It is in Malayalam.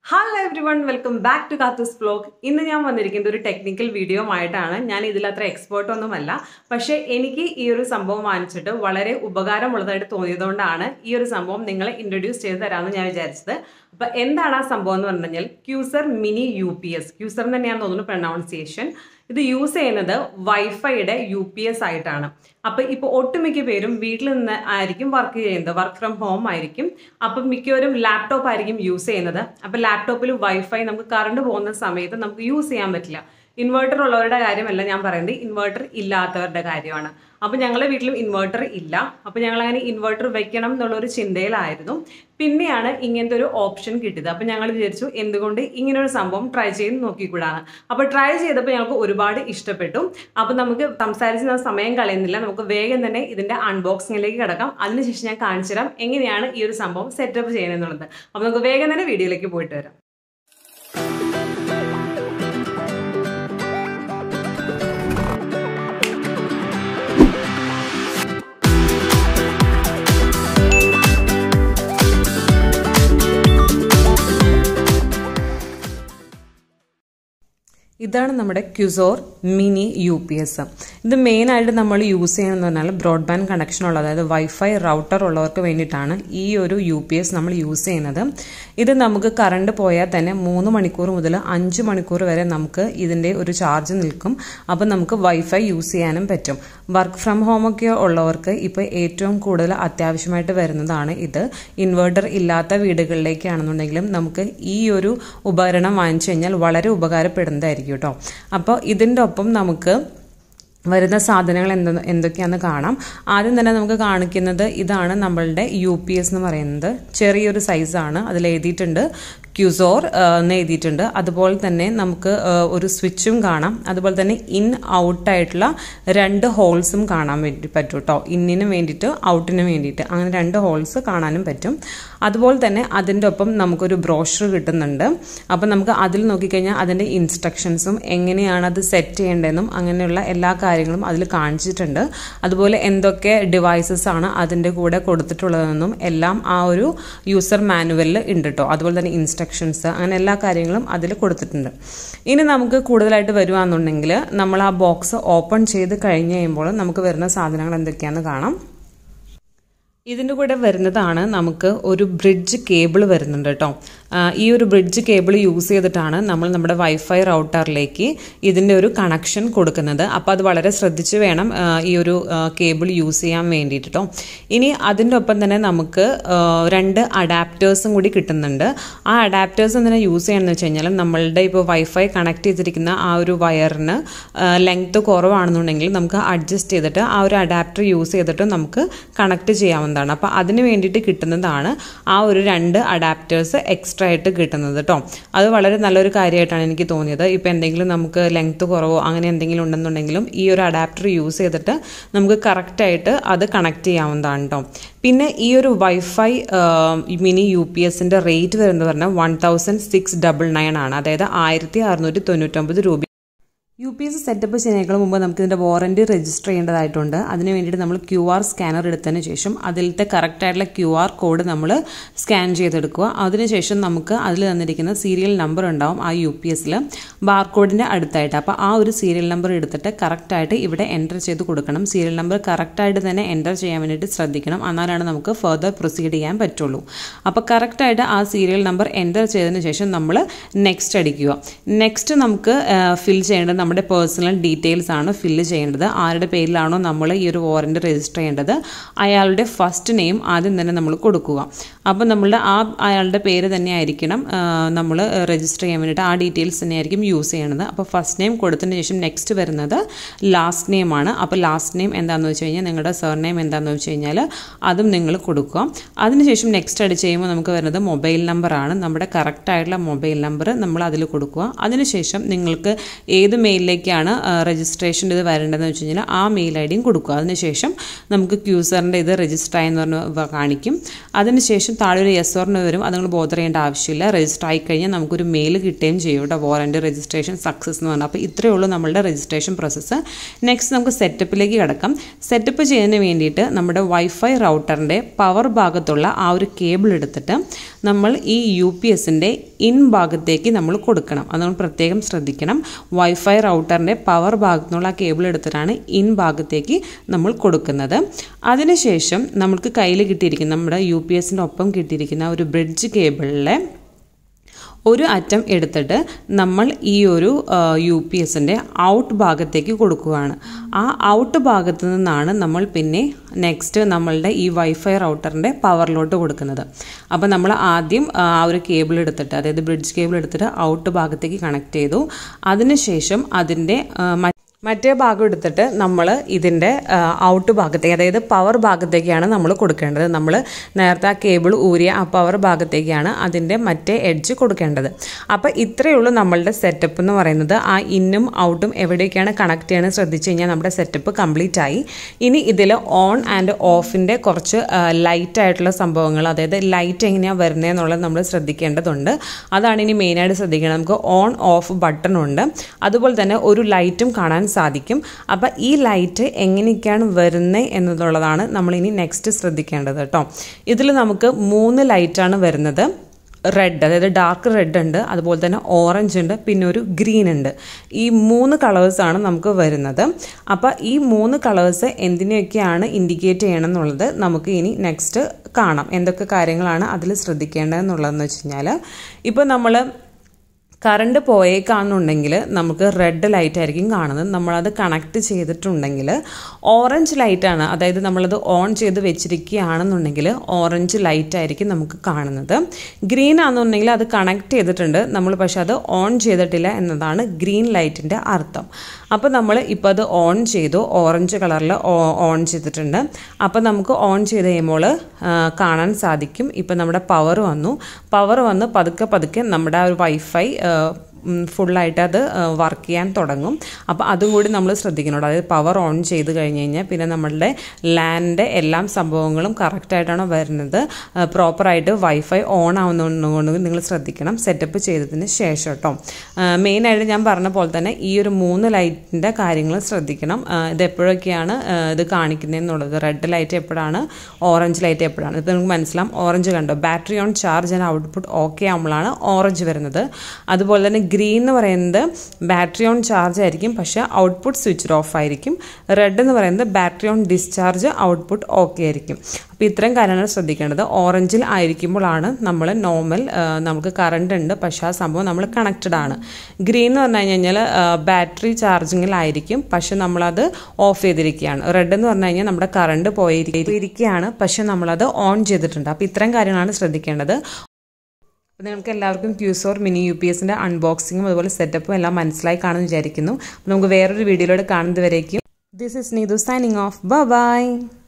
hello everyone welcome back to കാത്തൂസ് വ്ലോഗ് ഇന്ന് ഞാൻ വന്നിരിക്കുന്നത് ഒരു ടെക്നിക്കൽ വീഡിയോ ആയിട്ടാണ് ഞാൻ ഇതിലത്ര എക്സ്പേർട്ട് ഒന്നുമല്ല പക്ഷേ എനിക്ക് ഈ ഒരു സംഭവം വാങ്ങിച്ചിട്ട് വളരെ ഉപകാരമുള്ളതായിട്ട് തോന്നിയതുകൊണ്ടാണ് ഈ ഒരു സംഭവം നിങ്ങളെ ഇൻട്രൊഡ്യൂസ് ചെയ്ത് തരാമെന്ന് ഞാൻ വിചാരിച്ചത് അപ്പം എന്താണ് ആ സംഭവം എന്ന് പറഞ്ഞു കഴിഞ്ഞാൽ Cuzor mini U P S Cuzor തന്നെയാണ് തോന്നുന്നു പ്രൊനൗൺസിയേഷൻ ഇത് യൂസ് ചെയ്യുന്നത് വൈഫൈയുടെ യു പി എസ് ആയിട്ടാണ് അപ്പോൾ ഇപ്പോൾ ഒട്ടുമിക്ക പേരും വീട്ടിൽ നിന്ന് ആയിരിക്കും വർക്ക് ചെയ്യുന്നത് വർക്ക് ഫ്രം ഹോം ആയിരിക്കും അപ്പം മിക്കവരും ലാപ്ടോപ്പ് ആയിരിക്കും യൂസ് ചെയ്യുന്നത് അപ്പോൾ ലാപ്ടോപ്പിൽ വൈഫൈ നമുക്ക് കറണ്ട് പോകുന്ന സമയത്ത് നമുക്ക് യൂസ് ചെയ്യാൻ പറ്റില്ല ഇൻവെർട്ടർ ഉള്ളവരുടെ കാര്യമല്ല ഞാൻ പറയുന്നത് ഇൻവെർട്ടർ ഇല്ലാത്തവരുടെ കാര്യമാണ് അപ്പോൾ ഞങ്ങളുടെ വീട്ടിലും ഇൻവെർട്ടർ ഇല്ല അപ്പോൾ ഞങ്ങൾ അങ്ങനെ ഇൻവെർട്ടർ വെക്കണം എന്നുള്ളൊരു ചിന്തയിലായിരുന്നു പിന്നെയാണ് ഇങ്ങനത്തെ ഒരു ഓപ്ഷൻ കിട്ടിയത് അപ്പോൾ ഞങ്ങൾ വിചാരിച്ചു എന്തുകൊണ്ട് ഇങ്ങനെ ഒരു സംഭവം ട്രൈ ചെയ്ത് നോക്കിക്കൂടാണ് അപ്പോൾ ട്രൈ ചെയ്തപ്പോൾ ഞങ്ങൾക്ക് ഒരുപാട് ഇഷ്ടപ്പെട്ടു അപ്പോൾ നമുക്ക് സംസാരിച്ച് സമയം കളയുന്നില്ല നമുക്ക് വേഗം തന്നെ ഇതിൻ്റെ അൺബോക്സിങ്ങിലേക്ക് കിടക്കാം അതിനുശേഷം ഞാൻ കാണിച്ചു തരാം എങ്ങനെയാണ് ഈ ഒരു സംഭവം സെറ്റപ്പ് ചെയ്യുന്നത് അപ്പോൾ നമുക്ക് വേഗം തന്നെ വീഡിയോയിലേക്ക് പോയിട്ട് വരാം ഇതാണ് നമ്മുടെ Cuzor mini U P S ഇത് മെയിനായിട്ട് നമ്മൾ യൂസ് ചെയ്യണമെന്ന് പറഞ്ഞാൽ ബ്രോഡ്ബാൻഡ് കണക്ഷൻ ഉള്ള അതായത് വൈഫൈ റൗട്ടർ ഉള്ളവർക്ക് വേണ്ടിയിട്ടാണ് ഈ ഒരു യു പി എസ് നമ്മൾ യൂസ് ചെയ്യുന്നത് ഇത് നമുക്ക് കറണ്ട് പോയാൽ തന്നെ മൂന്ന് മണിക്കൂർ മുതൽ അഞ്ച് മണിക്കൂർ വരെ നമുക്ക് ഇതിൻ്റെ ഒരു ചാർജ് നിൽക്കും അപ്പം നമുക്ക് വൈഫൈ യൂസ് ചെയ്യാനും പറ്റും വർക്ക് ഫ്രം ഹോമൊക്കെ ഉള്ളവർക്ക് ഇപ്പോൾ ഏറ്റവും കൂടുതൽ അത്യാവശ്യമായിട്ട് വരുന്നതാണ് ഇത് ഇൻവെർട്ടർ ഇല്ലാത്ത വീടുകളിലേക്കാണെന്നുണ്ടെങ്കിലും നമുക്ക് ഈ ഒരു ഉപകരണം വാങ്ങിച്ചു കഴിഞ്ഞാൽ വളരെ ഉപകാരപ്പെടുന്നതായിരിക്കും കേട്ടോ അപ്പോൾ ഇതിൻ്റെ ഒപ്പം നമുക്ക് വരുന്ന സാധനങ്ങൾ എന്ത് എന്തൊക്കെയാണെന്ന് കാണാം ആദ്യം തന്നെ നമുക്ക് കാണിക്കുന്നത് ഇതാണ് നമ്മളുടെ യു പി എസ് എന്ന് പറയുന്നത് ചെറിയൊരു സൈസാണ് അതിൽ എഴുതിയിട്ടുണ്ട് ക്യൂസോർ എന്ന് എഴുതിയിട്ടുണ്ട് അതുപോലെ തന്നെ നമുക്ക് ഒരു സ്വിച്ചും കാണാം അതുപോലെ തന്നെ ഇൻ ഔട്ടായിട്ടുള്ള രണ്ട് ഹോൾസും കാണാൻ വേണ്ടി പറ്റും കേട്ടോ ഇന്നിന് വേണ്ടിയിട്ട് ഔട്ടിന് വേണ്ടിയിട്ട് അങ്ങനെ രണ്ട് ഹോൾസ് കാണാനും പറ്റും അതുപോലെ തന്നെ അതിൻ്റെ ഒപ്പം നമുക്കൊരു ബ്രോഷർ കിട്ടുന്നുണ്ട് അപ്പം നമുക്ക് അതിൽ നോക്കിക്കഴിഞ്ഞാൽ അതിൻ്റെ ഇൻസ്ട്രക്ഷൻസും എങ്ങനെയാണ് അത് സെറ്റ് ചെയ്യേണ്ടതെന്നും അങ്ങനെയുള്ള എല്ലാ കാര്യങ്ങളും അതിൽ കാണിച്ചിട്ടുണ്ട് അതുപോലെ എന്തൊക്കെ ഡിവൈസസ് ആണ് അതിൻ്റെ കൂടെ കൊടുത്തിട്ടുള്ളതെന്നും എല്ലാം ആ ഒരു യൂസർ മാനുവലിൽ ഉണ്ട് കേട്ടോ അതുപോലെ തന്നെ ഇൻസ്ട്രക്ഷൻസ് അങ്ങനെ എല്ലാ കാര്യങ്ങളും അതിൽ കൊടുത്തിട്ടുണ്ട് ഇനി നമുക്ക് കൂടുതലായിട്ട് വരുവാണെന്നുണ്ടെങ്കിൽ നമ്മൾ ആ ബോക്സ് ഓപ്പൺ ചെയ്ത് കഴിഞ്ഞ് കഴിയുമ്പോൾ നമുക്ക് വരുന്ന സാധനങ്ങൾ എന്തൊക്കെയാണെന്ന് കാണാം ഇതിൻ്റെ കൂടെ വരുന്നതാണ് നമുക്ക് ഒരു ബ്രിഡ്ജ് കേബിൾ വരുന്നുണ്ട് കേട്ടോ ഈ ഒരു ബ്രിഡ്ജ് കേബിൾ യൂസ് ചെയ്തിട്ടാണ് നമ്മൾ നമ്മുടെ വൈഫൈ റൗട്ടറിലേക്ക് ഇതിൻ്റെ ഒരു കണക്ഷൻ കൊടുക്കുന്നത് അപ്പോൾ അത് വളരെ ശ്രദ്ധിച്ച് വേണം ഈ ഒരു കേബിൾ യൂസ് ചെയ്യാൻ വേണ്ടിയിട്ട് കേട്ടോ ഇനി അതിൻ്റെ ഒപ്പം തന്നെ നമുക്ക് രണ്ട് അഡാപ്റ്റേഴ്സും കൂടി കിട്ടുന്നുണ്ട് ആ അഡാപ്റ്റേഴ്സ് എന്തിനാ യൂസ് ചെയ്യണമെന്ന് വെച്ച് കഴിഞ്ഞാൽ നമ്മളുടെ ഇപ്പോൾ വൈഫൈ കണക്ട് ചെയ്തിരിക്കുന്ന ആ ഒരു വയറിന് ലെങ്ത്ത് കുറവാണെന്നുണ്ടെങ്കിൽ നമുക്ക് അഡ്ജസ്റ്റ് ചെയ്തിട്ട് ആ ഒരു അഡാപ്റ്റർ യൂസ് ചെയ്തിട്ട് നമുക്ക് കണക്ട് ചെയ്യാവുന്നതാണ് അപ്പോൾ അതിന് വേണ്ടിയിട്ട് കിട്ടുന്നതാണ് ആ ഒരു രണ്ട് അഡാപ്റ്റേഴ്സ് എക്സ്ട്രാ ആയിട്ട് കിട്ടുന്നത് കേട്ടോ അത് വളരെ നല്ലൊരു കാര്യമായിട്ടാണ് എനിക്ക് തോന്നിയത് ഇപ്പോൾ എന്തെങ്കിലും നമുക്ക് ലെങ്ത്ത് കുറവോ അങ്ങനെ എന്തെങ്കിലും ഉണ്ടെന്നുണ്ടെങ്കിലും ഈ ഒരു അഡാപ്റ്റർ യൂസ് ചെയ്തിട്ട് നമുക്ക് കറക്റ്റായിട്ട് അത് കണക്ട് ചെയ്യാവുന്നതാണ് കേട്ടോ പിന്നെ ഈ ഒരു വൈഫൈ മിനി യു പി എസിൻ്റെ റേറ്റ് വരുന്നത് പറഞ്ഞാൽ one thousand six double nine ആണ് അതായത് ആയിരത്തി അറുന്നൂറ്റി തൊണ്ണൂറ്റൊമ്പത് രൂപ യു പി എസ് സെറ്റപ്പ് ചെയ്യുന്നതിനേക്കാൾ മുമ്പ് നമുക്ക് ഇതിൻ്റെ വാറൻറ്റി രജിസ്റ്റർ ചെയ്യേണ്ടതായിട്ടുണ്ട് അതിന് വേണ്ടിയിട്ട് നമ്മൾ ക്യു ആർ സ്കാനർ എടുത്തതിന് ശേഷം അതിലത്തെ കറക്റ്റായിട്ടുള്ള ക്യു ആർ കോഡ് നമ്മൾ സ്കാൻ ചെയ്തെടുക്കുക അതിനുശേഷം നമുക്ക് അതിൽ തന്നിരിക്കുന്ന സീരിയൽ നമ്പർ ഉണ്ടാവും ആ യു പി എസിൽ ബാർകോഡിൻ്റെ അടുത്തായിട്ട് അപ്പോൾ ആ ഒരു സീരിയൽ നമ്പർ എടുത്തിട്ട് കറക്റ്റായിട്ട് ഇവിടെ എൻ്റർ ചെയ്ത് കൊടുക്കണം സീരിയൽ നമ്പർ കറക്റ്റായിട്ട് തന്നെ എൻ്റർ ചെയ്യാൻ വേണ്ടിയിട്ട് ശ്രദ്ധിക്കണം എന്നാലാണ് നമുക്ക് ഫർദർ പ്രൊസീഡ് ചെയ്യാൻ പറ്റുള്ളൂ അപ്പോൾ കറക്റ്റായിട്ട് ആ സീരിയൽ നമ്പർ എൻ്റർ ചെയ്തതിന് ശേഷം നമ്മൾ നെക്സ്റ്റ് അടിക്കുക നെക്സ്റ്റ് നമുക്ക് ഫിൽ ചെയ്യേണ്ടത് നമ്മുടെ പേഴ്സണൽ ഡീറ്റെയിൽസ് ആണ് ഫില്ല് ചെയ്യേണ്ടത് ആരുടെ പേരിലാണോ നമ്മൾ ഈ ഒരു വാറൻറ്റ് രജിസ്റ്റർ ചെയ്യേണ്ടത് അയാളുടെ ഫസ്റ്റ് നെയിം ആദ്യം തന്നെ നമ്മൾ കൊടുക്കുക അപ്പോൾ നമ്മളുടെ ആ അയാളുടെ പേര് തന്നെ ആയിരിക്കണം നമ്മൾ രജിസ്റ്റർ ചെയ്യാൻ വേണ്ടിയിട്ട് ആ ഡീറ്റെയിൽസ് തന്നെ ആയിരിക്കും യൂസ് ചെയ്യണത് അപ്പോൾ ഫസ്റ്റ് നെയിം കൊടുത്തതിന് ശേഷം നെക്സ്റ്റ് വരുന്നത് ലാസ്റ്റ് നെയിം ആണ് അപ്പോൾ ലാസ്റ്റ് നെയിം എന്താണെന്ന് വെച്ച് കഴിഞ്ഞാൽ നിങ്ങളുടെ സർ നെയിം എന്താണെന്ന് വെച്ച് കഴിഞ്ഞാൽ അതും നിങ്ങൾ കൊടുക്കുക അതിനുശേഷം നെക്സ്റ്റ് അടിച്ച് ചെയ്യുമ്പോൾ നമുക്ക് വരുന്നത് മൊബൈൽ നമ്പറാണ് നമ്മുടെ കറക്റ്റായിട്ടുള്ള മൊബൈൽ നമ്പർ നമ്മൾ അതിൽ കൊടുക്കുക അതിനുശേഷം നിങ്ങൾക്ക് ഏത് മെയിലിലേക്കാണ് രജിസ്ട്രേഷൻ ഇത് വരേണ്ടതെന്ന് വെച്ച് കഴിഞ്ഞാൽ ആ മെയിൽ ഐ ഡിയും കൊടുക്കുക അതിനുശേഷം നമുക്ക് ക്യൂസറിൻ്റെ ഇത് രജിസ്റ്റർ ആയെന്ന് പറഞ്ഞ് കാണിക്കും അതിനുശേഷം താഴെ ഒരു എസ് ഓറിന് വരും അത് നിങ്ങൾ ബോധർ ചെയ്യേണ്ട ആവശ്യമില്ല രജിസ്റ്റർ ആയി കഴിഞ്ഞാൽ നമുക്കൊരു മെയിൽ കിട്ടുകയും ചെയ്യും കേട്ടോ വാറൻറ്റ് രജിസ്ട്രേഷൻ സക്സസ് എന്ന് പറഞ്ഞാൽ അപ്പോൾ ഇത്രയേ ഉള്ളൂ നമ്മളുടെ രജിസ്ട്രേഷൻ പ്രോസസ്സ് നെക്സ്റ്റ് നമുക്ക് സെറ്റപ്പിലേക്ക് കിടക്കാം സെറ്റപ്പ് ചെയ്യുന്നതിന് വേണ്ടിയിട്ട് നമ്മുടെ വൈഫൈ റൗട്ടറിൻ്റെ പവർ ഭാഗത്തുള്ള ആ ഒരു കേബിൾ എടുത്തിട്ട് നമ്മൾ ഈ യു പി എസിൻ്റെ ഇൻ ഭാഗത്തേക്ക് നമ്മൾ കൊടുക്കണം അത് നമ്മൾ പ്രത്യേകം ശ്രദ്ധിക്കണം വൈഫൈ റൗട്ടറിൻ്റെ പവർ ഭാഗത്തു നിന്നുള്ള ആ കേബിൾ എടുത്തിട്ടാണ് ഇൻ ഭാഗത്തേക്ക് നമ്മൾ കൊടുക്കുന്നത് അതിനുശേഷം നമുക്ക് കയ്യിൽ കിട്ടിയിരിക്കുന്ന നമ്മുടെ യു പി എസിൻ്റെ ഒപ്പം കിട്ടിയിരിക്കുന്ന ഒരു ബ്രിഡ്ജ് കേബിളിലെ ഒരു അറ്റം എടുത്തിട്ട് നമ്മൾ ഈ ഒരു യു പി എസിൻ്റെ ഔട്ട് ഭാഗത്തേക്ക് കൊടുക്കുകയാണ് ആ ഔട്ട് ഭാഗത്ത് നിന്നാണ് നമ്മൾ പിന്നെ നെക്സ്റ്റ് നമ്മളുടെ ഈ വൈഫൈ റൗട്ടറിൻ്റെ പവറിലോട്ട് കൊടുക്കുന്നത് അപ്പോൾ നമ്മൾ ആദ്യം ആ ഒരു കേബിൾ എടുത്തിട്ട് അതായത് ബ്രിഡ്ജ് കേബിൾ എടുത്തിട്ട് ഔട്ട് ഭാഗത്തേക്ക് കണക്ട് ചെയ്തു അതിനുശേഷം അതിൻ്റെ മറ്റേ ഭാഗം എടുത്തിട്ട് നമ്മൾ ഇതിൻ്റെ ഔട്ട് ഭാഗത്തേക്ക് അതായത് പവർ ഭാഗത്തേക്കാണ് നമ്മൾ കൊടുക്കേണ്ടത് നമ്മൾ നേരത്തെ ആ കേബിൾ ഊരിയ ആ പവർ ഭാഗത്തേക്കാണ് അതിൻ്റെ മറ്റേ എഡ്ജ് കൊടുക്കേണ്ടത് അപ്പോൾ ഇത്രയേ ഉള്ളൂ നമ്മളുടെ സെറ്റപ്പ് എന്ന് പറയുന്നത് ആ ഇന്നും ഔട്ടും എവിടേക്കാണ് കണക്ട് ചെയ്യണം ശ്രദ്ധിച്ചു കഴിഞ്ഞാൽ നമ്മുടെ സെറ്റപ്പ് കംപ്ലീറ്റ് ആയി ഇനി ഇതിൽ ഓൺ ആൻഡ് ഓഫിൻ്റെ കുറച്ച് ലൈറ്റ് ആയിട്ടുള്ള സംഭവങ്ങൾ അതായത് ലൈറ്റ് എങ്ങനെയാണ് വരുന്നതെന്നുള്ളത് നമ്മൾ ശ്രദ്ധിക്കേണ്ടതുണ്ട് അതാണ് ഇനി മെയിനായിട്ട് ശ്രദ്ധിക്കേണ്ടത് നമുക്ക് ഓൺ ഓഫ് ബട്ടൺ ഉണ്ട് അതുപോലെ തന്നെ ഒരു ലൈറ്റും കാണാൻ സാധിക്കും അപ്പോൾ ഈ ലൈറ്റ് എങ്ങനെയൊക്കെയാണ് വരുന്നത് എന്നുള്ളതാണ് നമ്മളിനി നെക്സ്റ്റ് ശ്രദ്ധിക്കേണ്ടത് കേട്ടോ ഇതിൽ നമുക്ക് മൂന്ന് ലൈറ്റാണ് വരുന്നത് റെഡ് അതായത് ഡാർക്ക് റെഡ് ഉണ്ട് അതുപോലെ തന്നെ ഓറഞ്ച് ഉണ്ട് പിന്നെ ഒരു ഗ്രീൻ ഉണ്ട് ഈ മൂന്ന് കളേഴ്സാണ് നമുക്ക് വരുന്നത് അപ്പോൾ ഈ മൂന്ന് കളേഴ്സ് എന്തിനെയൊക്കെയാണ് ഇൻഡിക്കേറ്റ് ചെയ്യണം എന്നുള്ളത് നമുക്ക് ഇനി നെക്സ്റ്റ് കാണാം എന്തൊക്കെ കാര്യങ്ങളാണ് അതിൽ ശ്രദ്ധിക്കേണ്ടതെന്നുള്ളതെന്ന് വെച്ച് കഴിഞ്ഞാൽ ഇപ്പോൾ നമ്മൾ കറണ്ട് പോയേക്കാണെന്നുണ്ടെങ്കിൽ നമുക്ക് റെഡ് ലൈറ്റ് ആയിരിക്കും കാണുന്നത് നമ്മളത് കണക്ട് ചെയ്തിട്ടുണ്ടെങ്കിൽ ഓറഞ്ച് ലൈറ്റാണ് അതായത് നമ്മളത് ഓൺ ചെയ്ത് വെച്ചിരിക്കുകയാണെന്നുണ്ടെങ്കിൽ ഓറഞ്ച് ലൈറ്റ് ആയിരിക്കും നമുക്ക് കാണുന്നത് ഗ്രീൻ ആണെന്നുണ്ടെങ്കിൽ അത് കണക്ട് ചെയ്തിട്ടുണ്ട് നമ്മൾ പക്ഷെ അത് ഓൺ ചെയ്തിട്ടില്ല എന്നതാണ് ഗ്രീൻ ലൈറ്റിൻ്റെ അർത്ഥം അപ്പോൾ നമ്മൾ ഇപ്പോൾ അത് ഓൺ ചെയ്തു ഓറഞ്ച് കളറിൽ ഓൺ ചെയ്തിട്ടുണ്ട് അപ്പോൾ നമുക്ക് ഓൺ ചെയ്ത് കഴിയുമ്പോൾ കാണാൻ സാധിക്കും ഇപ്പോൾ നമ്മുടെ പവർ വന്നു പവർ വന്ന് പതുക്കെ പതുക്കെ നമ്മുടെ ആ ഒരു വൈഫൈ ഫുള്ളായിട്ട് അത് വർക്ക് ചെയ്യാൻ തുടങ്ങും അപ്പോൾ അതും കൂടി നമ്മൾ ശ്രദ്ധിക്കണം അതായത് പവർ ഓൺ ചെയ്ത് കഴിഞ്ഞ് കഴിഞ്ഞാൽ പിന്നെ നമ്മളുടെ ലാൻഡിൻ്റെ എല്ലാം സംഭവങ്ങളും കറക്റ്റായിട്ടാണ് വരുന്നത് പ്രോപ്പറായിട്ട് വൈഫൈ ഓൺ ആവുന്നതുകൊണ്ട് നിങ്ങൾ ശ്രദ്ധിക്കണം സെറ്റപ്പ് ചെയ്തതിന് ശേഷം കേട്ടോ മെയിനായിട്ട് ഞാൻ പറഞ്ഞ പോലെ തന്നെ ഈ ഒരു മൂന്ന് ലൈറ്റിൻ്റെ കാര്യങ്ങൾ ശ്രദ്ധിക്കണം ഇത് എപ്പോഴൊക്കെയാണ് ഇത് കാണിക്കുന്നതെന്നുള്ളത് റെഡ് ലൈറ്റ് എപ്പോഴാണ് ഓറഞ്ച് ലൈറ്റ് എപ്പോഴാണ് ഇത് നമുക്ക് മനസ്സിലാവും ഓറഞ്ച് കണ്ടോ battery on charge and output okay ആകുമ്പോഴാണ് ഓറഞ്ച് വരുന്നത് അതുപോലെ തന്നെ ഗ്രീൻ എന്ന് പറയുന്നത് ബാറ്ററി ഓൺ ചാർജ് ആയിരിക്കും പക്ഷേ ഔട്ട്പുട്ട് സ്വിച്ച് ഓഫ് ആയിരിക്കും റെഡ് എന്ന് പറയുന്നത് battery on discharge output okay ആയിരിക്കും അപ്പോൾ ഇത്രയും കാര്യങ്ങൾ ശ്രദ്ധിക്കേണ്ടത് ഓറഞ്ചിൽ ആയിരിക്കുമ്പോഴാണ് നമ്മൾ നോർമൽ നമുക്ക് കറണ്ട് ഉണ്ട് പക്ഷേ ആ സംഭവം നമ്മൾ കണക്റ്റഡ് ആണ് ഗ്രീൻ എന്ന് പറഞ്ഞു കഴിഞ്ഞാൽ ബാറ്ററി ചാർജിങ്ങിലായിരിക്കും പക്ഷെ നമ്മളത് ഓഫ് ചെയ്തിരിക്കുകയാണ് റെഡ് എന്ന് പറഞ്ഞു കഴിഞ്ഞാൽ നമ്മുടെ കറണ്ട് പോയിരിക്കുകയാണ് പക്ഷെ നമ്മളത് ഓൺ ചെയ്തിട്ടുണ്ട് അപ്പോൾ ഇത്രയും കാര്യങ്ങളാണ് ശ്രദ്ധിക്കേണ്ടത് അപ്പോൾ നിങ്ങൾക്ക് എല്ലാവർക്കും ക്യൂസോർ മിനി യു പി എസിൻ്റെ അൺബോക്സിങ്ങും അതുപോലെ സെറ്റപ്പും എല്ലാം മനസ്സിലായി കാണുമെന്ന് വിചാരിക്കുന്നു അപ്പോൾ നമുക്ക് വേറൊരു വീഡിയോയിലൂടെ കാണുന്നത് വരേക്കും this is Neethu signing off by